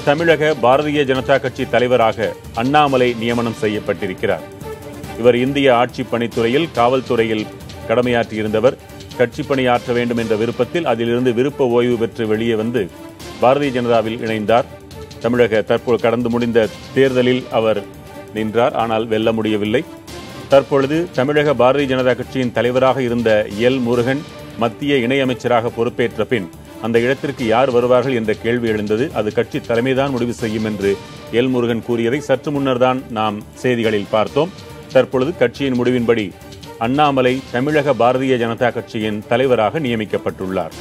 தமிழக பாரதிய ஜனதா கட்சி தலைவராக அண்ணாமலை நியமனம் செய்யப்பட்டிருக்கிறார் இவர் இந்திய ஆட்சி பணித்துறையில் காவல்துறையில் கடமையாற்றியிருந்தவர் கட்சி பணியாற்ற வேண்டும் என்ற விருப்பத்தில் அதிலிருந்து விருப்ப ஓய்வு பெற்று வெளியே வந்து பாரதிய ஜனதாவில் இணைந்தார் தமிழக தற்போது கடந்து முடிந்த தேர்தலில் அவர் நின்றார் ஆனால் வெல்ல முடியவில்லை தற்பொழுது தமிழக பாரதிய ஜனதா கட்சியின் தலைவராக இருந்த எல் முருகன் மத்திய இணையமைச்சராக பொறுப்பேற்ற பின் அந்த இடத்திற்கு யார் வருவார்கள் என்ற கேள்வி எழுந்தது அது கட்சி தலைமைதான் முடிவு செய்யும் என்று எல் முருகன் கூறியதை சற்று முன்னர் தான் நாம் செய்திகளில் பார்த்தோம் தற்பொழுது கட்சியின் முடிவின்படி அண்ணாமலை தமிழக பாரதிய ஜனதா கட்சியின் தலைவராக நியமிக்கப்பட்டுள்ளார்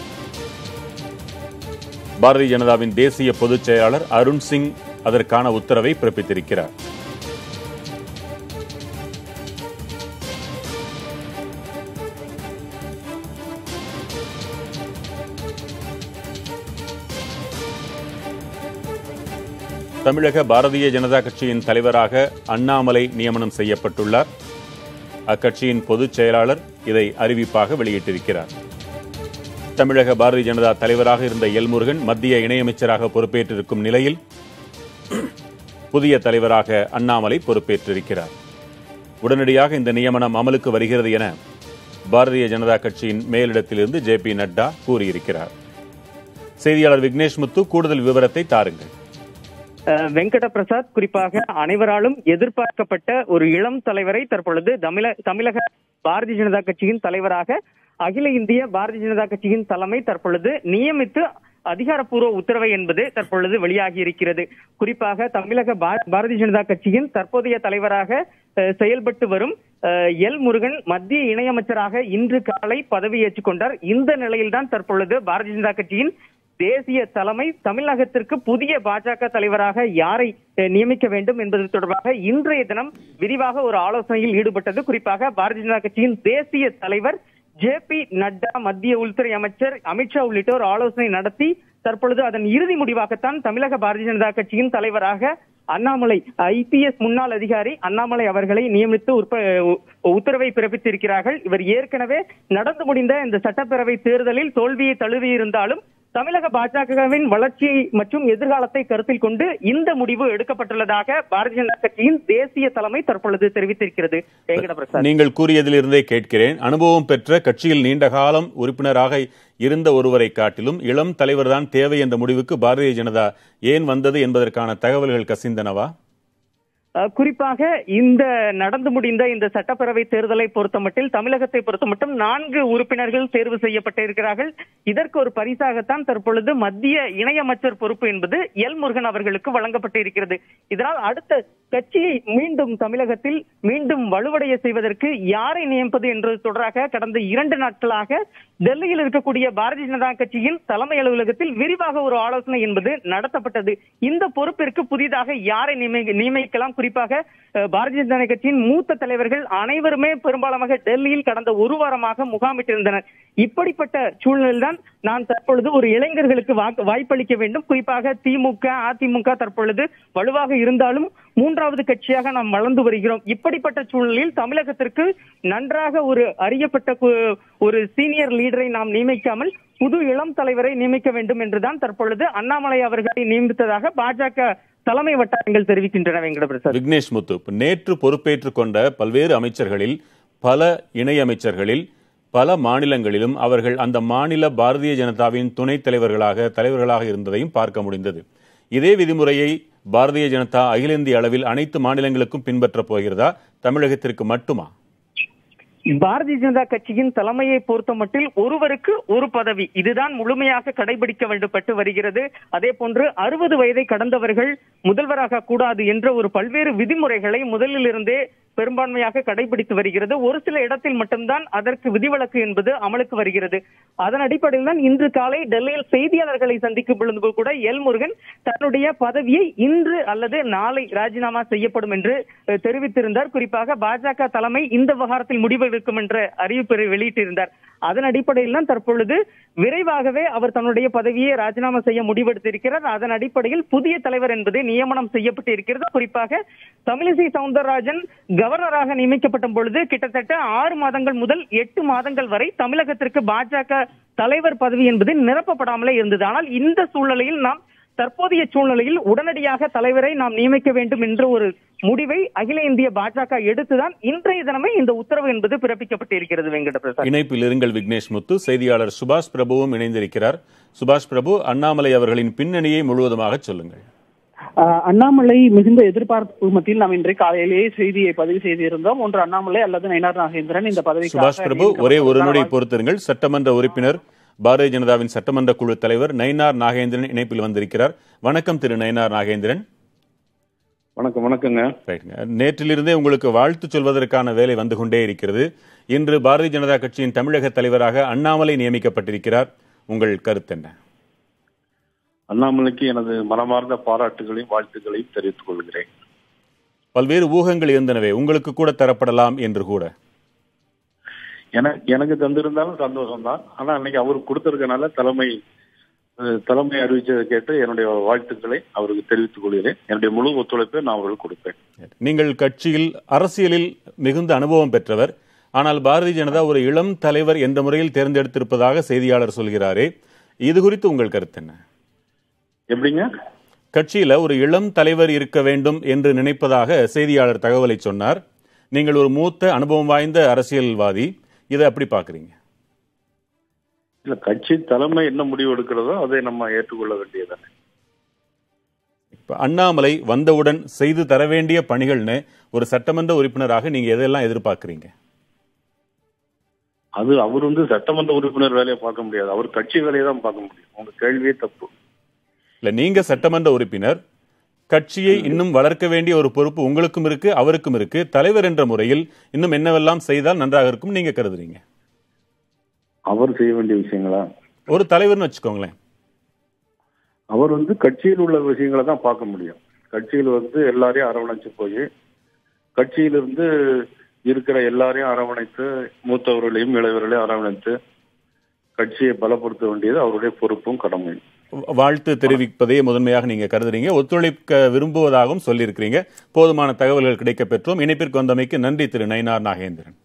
பாரதிய ஜனதாவின் தேசிய பொதுச் செயலாளர் அருண் சிங் அதற்கான உத்தரவை பிறப்பித்திருக்கிறார் தமிழக பாரதிய ஜனதா கட்சியின் தலைவராக அண்ணாமலை நியமனம் செய்யப்பட்டுள்ளார் அக்கட்சியின் பொதுச் செயலாளர் இதை அறிவிப்பாக வெளியிட்டிருக்கிறார் தமிழக பாரதிய ஜனதா தலைவராக இருந்த எல் முருகன் மத்திய இணையமைச்சராக பொறுப்பேற்றிருக்கும் நிலையில் புதிய தலைவராக அண்ணாமலை பொறுப்பேற்றிருக்கிறார் உடனடியாக இந்த நியமனம் அமலுக்கு வருகிறது என பாரதிய ஜனதா கட்சியின் மேலிடத்திலிருந்து ஜே பி நட்டா கூறியிருக்கிறார் செய்தியாளர் விக்னேஷ் முத்து கூடுதல் விவரத்தை தாருங்கள் அஹ் வெங்கட பிரசாத் குறிப்பாக அனைவராலும் எதிர்பார்க்கப்பட்ட ஒரு இளம் தலைவரை தற்பொழுது தமிழ தமிழக பாரதிய ஜனதா கட்சியின் தலைவராக அகில இந்திய பாரதிய ஜனதா கட்சியின் தலைமை தற்பொழுது நியமித்து அதிகாரப்பூர்வ உத்தரவை என்பது தற்பொழுது வெளியாகி இருக்கிறது குறிப்பாக தமிழக பா- பாரதிய ஜனதா கட்சியின் தற்போதைய தலைவராக அஹ், செயல்பட்டு வரும் அஹ், எல் முருகன் மத்திய இணையமைச்சராக இன்று காலை பதவியேற்றுக் கொண்டார் இந்த நிலையில்தான் தற்பொழுது பாரதிய ஜனதா கட்சியின் தேசிய தலைமை தமிழகத்திற்கு புதிய பாஜக தலைவராக யாரை அஹ், நியமிக்க வேண்டும் என்பது தொடர்பாக இன்றைய தினம் விரிவாக ஒரு ஆலோசனையில் ஈடுபட்டது குறிப்பாக பாரதிய ஜனதா கட்சியின் தேசிய தலைவர் ஜே பி நட்டா மத்திய உள்துறை அமைச்சர் அமித்ஷா உள்ளிட்டோர் ஆலோசனை நடத்தி தற்பொழுது அதன் இறுதி முடிவாகத்தான் தமிழக பாரதிய ஜனதா கட்சியின் தலைவராக அண்ணாமலை ஐபிஎஸ் முன்னாள் அதிகாரி அண்ணாமலை அவர்களை நியமித்து உற்ப- உ- உத்தரவை பிறப்பித்திருக்கிறார்கள் இவர் ஏற்கனவே நடந்து முடிந்த இந்த சட்டப்பேரவை தேர்தலில் தோல்வியை தழுவியிருந்தாலும் தமிழக பாஜகவின் வளர்ச்சி மற்றும் எதிர்காலத்தை கருத்தில் கொண்டு இந்த முடிவு எடுக்கப்பட்டுள்ளதாக பாரதிய ஜனதா கட்சியின் தேசிய தலைமை தற்பொழுது தெரிவித்திருக்கிறது வெங்கட பிரசாத் நீங்கள் கூறியதிலிருந்தே கேட்கிறேன் அனுபவம் பெற்ற கட்சியில் நீண்ட காலம் உறுப்பினராக இருந்த ஒருவரை காட்டிலும் இளம் தலைவர்தான் தேவை என்ற முடிவுக்கு பாரதிய ஜனதா ஏன் வந்தது என்பதற்கான தகவல்கள் கசிந்தனவா அஹ் குறிப்பாக இந்த நடந்து முடிந்த இந்த சட்டப்பேரவை தேர்தலை பொறுத்தமட்டில் தமிழகத்தை பொறுத்தமட்டும் நான்கு உறுப்பினர்கள் தேர்வு செய்யப்பட்டிருக்கிறார்கள் இதற்கு ஒரு பரிசாகத்தான் தற்பொழுது மத்திய இணையமைச்சர் பொறுப்பு என்பது எல் முருகன் அவர்களுக்கு வழங்கப்பட்டிருக்கிறது இதனால் அடுத்த கட்சியை மீண்டும் தமிழகத்தில் மீண்டும் வலுவடைய செய்வதற்கு யாரை நியமிப்பது என்பது தொடராக கடந்த இரண்டு நாட்களாக டெல்லியில் இருக்கக்கூடிய பாரதிய ஜனதா கட்சியின் தலைமை அலுவலகத்தில் விரிவாக ஒரு ஆலோசனை என்பது நடத்தப்பட்டது இந்த பொறுப்பிற்கு புதிதாக யாரை நியமி- நியமிக்கலாம் குறிப்பாக அஹ், பாரதிய ஜனதா கட்சியின் மூத்த தலைவர்கள் அனைவருமே பெரும்பாலாக டெல்லியில் கடந்த ஒரு வாரமாக முகாமிட்டிருந்தனர் இப்படிப்பட்ட சூழ்நிலையில்தான் நான் தற்பொழுது ஒரு இளைஞர்களுக்கு வாக்கு- வாய்ப்பளிக்க வேண்டும் குறிப்பாக திமுக அதிமுக தற்பொழுது வலுவாக இருந்தாலும் மூன்றாவது கட்சியாக நாம் வளர்ந்து வருகிறோம் இப்படிப்பட்ட சூழ்நிலையில் தமிழகத்திற்கு நன்றாக ஒரு அறியப்பட்ட கு- ஒரு சீனியர் லீடரை நாம் நியமிக்காமல் புது இளம் தலைவரை நியமிக்க வேண்டும் என்றுதான் தற்பொழுது அண்ணாமலை அவர்களை நியமித்ததாக பாஜக தலைமை வட்டாரங்கள் தெரிவிக்கின்றன வெங்கட பிரசாத் விக்னேஷ் முத்து இப்ப நேற்று பொறுப்பேற்றுக் கொண்ட பல்வேறு அமைச்சர்களில் பல இணை அமைச்சர்களில் பல மாநிலங்களிலும் அவர்கள் அந்த மாநில பாரதிய ஜனதாவின் துணைத் தலைவர்களாக தலைவர்களாக இருந்ததையும் பார்க்க முடிந்தது இதே விதிமுறையை பாரதிய ஜனதா அகில இந்திய அளவில் அனைத்து மாநிலங்களுக்கும் பின்பற்றப் போகிறதா தமிழகத்திற்கு மட்டுமா பாரதிய ஜனதா கட்சியின் தலைமையை பொறுத்த மட்டில் ஒருவருக்கு ஒரு பதவி இதுதான் முழுமையாக கடைபிடிக்க வேண்டப்பட்டு வருகிறது அதே போன்று அறுபது வயதை கடந்தவர்கள் முதல்வராக கூடாது என்ற ஒரு பல்வேறு விதிமுறைகளை முதலில் இருந்தே பெரும்பான்மையாக கடைபிடித்து வருகிறது ஒரு சில இடத்தில் மட்டும்தான் அதற்கு விதிவிலக்கு என்பது அமலுக்கு வருகிறது அதன் அடிப்படையில் தான் இன்று காலை டெல்லியில் செய்தியாளர்களை சந்திக்கும் பொழுது கூட எல் முருகன் தன்னுடைய பதவியை இன்று அல்லது நாளை ராஜினாமா செய்யப்படும் என்று அஹ், தெரிவித்திருந்தார் குறிப்பாக பாஜக தலைமை இந்த விவகாரத்தில் முடிவெடுக்கும் என்ற அறிவிப்பை வெளியிட்டிருந்தார் அதன் அடிப்படையில் தான் தற்பொழுது விரைவாகவே அவர் தன்னுடைய பதவியை ராஜினாமா செய்ய முடிவெடுத்திருக்கிறார் அதன் அடிப்படையில் புதிய தலைவர் என்பது நியமனம் செய்யப்பட்டு இருக்கிறது குறிப்பாக தமிழிசை சவுந்தரராஜன் கவர்னராக நியமிக்கப்பட்ட பொழுது கிட்டத்தட்ட ஆறு மாதங்கள் முதல் எட்டு மாதங்கள் வரை தமிழகத்திற்கு பாஜக தலைவர் பதவி என்பது நிரப்பப்படாமலே இருந்தது ஆனால் இந்த சூழ்நிலையில் நாம் தற்போதைய சூழ்நிலையில் உடனடியாக தலைவரை நாம் நியமிக்க வேண்டும் என்ற ஒரு முடிவை அகில இந்திய பாஜக எடுத்துதான் இன்றைய தினமே இந்த உத்தரவு என்பது பிறப்பிக்கப்பட்டிருக்கிறது வெங்கட பிரசாத் இணைப்பில் இருங்கள் விக்னேஷ் முத்து செய்தியாளர் சுபாஷ் பிரபுவும் இணைந்திருக்கிறார் சுபாஷ் பிரபு அண்ணாமலை அவர்களின் பின்னணியை முழுவதுமாக சொல்லுங்கள் ஆஹ் அண்ணாமலை மிகுந்த எதிர்பார்ப்பு மத்தியில் நாம் இன்றைக்கு காலையிலேயே செய்தியை பதிவு செய்திருந்தோம் ஒன்று அண்ணாமலை அல்லது நயினார் நாகேந்திரன் இந்த பதவி சுபாஷ் பிரபு ஒரே ஒரு நொடி பொறுத்திருங்கள் சட்டமன்ற உறுப்பினர் பாரதிய ஜனதாவின் சட்டமன்ற குழு தலைவர் நயினார் நாகேந்திரன் இணைப்பில் வந்திருக்கிறார் வணக்கம் திரு நயினார் நாகேந்திரன் வணக்கம் வணக்கங்க ரைட்டுங்க நேற்றிலிருந்தே உங்களுக்கு வாழ்த்து சொல்வதற்கான வேலை வந்து கொண்டே இருக்கிறது இன்று பாரதிய ஜனதா கட்சியின் தமிழக தலைவராக அண்ணாமலை நியமிக்கப்பட்டிருக்கிறார் உங்கள் கருத்து என்ன அண்ணாமலைக்கு எனது மனமார்ந்த பாராட்டுகளையும் வாழ்த்துக்களையும் தெரிவித்துக் கொள்கிறேன் பல்வேறு ஊகங்கள் இருந்தனவே உங்களுக்கு கூட தரப்படலாம் என்று கூட எனக்கு எனக்கு தந்திருந்தாலும் சந்தோஷம் தான் ஆனா அன்னைக்கு அவருக்கு கொடுத்திருக்கனால தலைமை அஹ், தலைமை அறிவிச்சதை கேட்டு என்னுடைய வாழ்த்துக்களை அவருக்கு தெரிவித்துக் கொள்கிறேன் என்னுடைய முழு ஒத்துழைப்பை நான் அவர்களுக்கு கொடுப்பேன் நீங்கள் கட்சியில் அரசியலில் மிகுந்த அனுபவம் பெற்றவர் ஆனால் பாரதிய ஜனதா ஒரு இளம் தலைவர் என்ற முறையில் தேர்ந்தெடுத்திருப்பதாக செய்தியாளர் சொல்கிறாரே இது குறித்து உங்கள் கருத்து என்ன எப்படிங்க கட்சியில ஒரு இளம் தலைவர் இருக்க வேண்டும் என்று நினைப்பதாக செய்தியாளர் தகவலை சொன்னார் நீங்கள் ஒரு மூத்த அனுபவம் வாய்ந்த அரசியல்வாதி இதை அப்படி பாக்குறீங்க இல்ல கட்சி தலைமை என்ன முடிவு எடுக்கிறதோ அதை நம்ம ஏற்றுக்கொள்ள வேண்டியதுதானே இப்ப அண்ணாமலை வந்தவுடன் செய்து தர வேண்டிய பணிகள்னு ஒரு சட்டமன்ற உறுப்பினராக நீங்க எதெல்லாம் எதிர்பார்க்கறீங்க அது அவர் வந்து சட்டமன்ற உறுப்பினர் வேலையை பார்க்க முடியாது அவர் கட்சி வேலையை தான் பார்க்க முடியும் உங்க கேள்வியே தப்பு இல்ல நீங்க சட்டமன்ற உறுப்பினர் கட்சியை இன்னும் வளர்க்க வேண்டிய ஒரு பொறுப்பு உங்களுக்கும் இருக்கு அவருக்கும் இருக்கு தலைவர் என்ற முறையில் இன்னும் என்னவெல்லாம் செய்தால் நன்றாக இருக்கும் நீங்க கருதுறீங்க அவர் செய்ய வேண்டிய விஷயங்களா ஒரு தலைவர்னு வச்சுக்கோங்களேன் அவர் வந்து கட்சியில் உள்ள விஷயங்களை தான் பார்க்க முடியும் கட்சியில் வந்து எல்லாரையும் அரவணைச்சு போய் கட்சியிலிருந்து இருக்கிற எல்லாரையும் அரவணைத்து மூத்தவர்களையும் இளையவர்களையும் அரவணைத்து கட்சியை பலப்படுத்த வேண்டியது அவருடைய பொறுப்பும் கடமையும் வாழ்த்து தெரிவிப்பதையே முதன்மையாக நீங்க கருதுறீங்க ஒத்துழைக்க விரும்புவதாகவும் சொல்லியிருக்கிறீங்க போதுமான தகவல்கள் கிடைக்க பெற்றோம் இணைப்பிற்கு வந்தமைக்கு நன்றி திரு நயினார் நாகேந்திரன்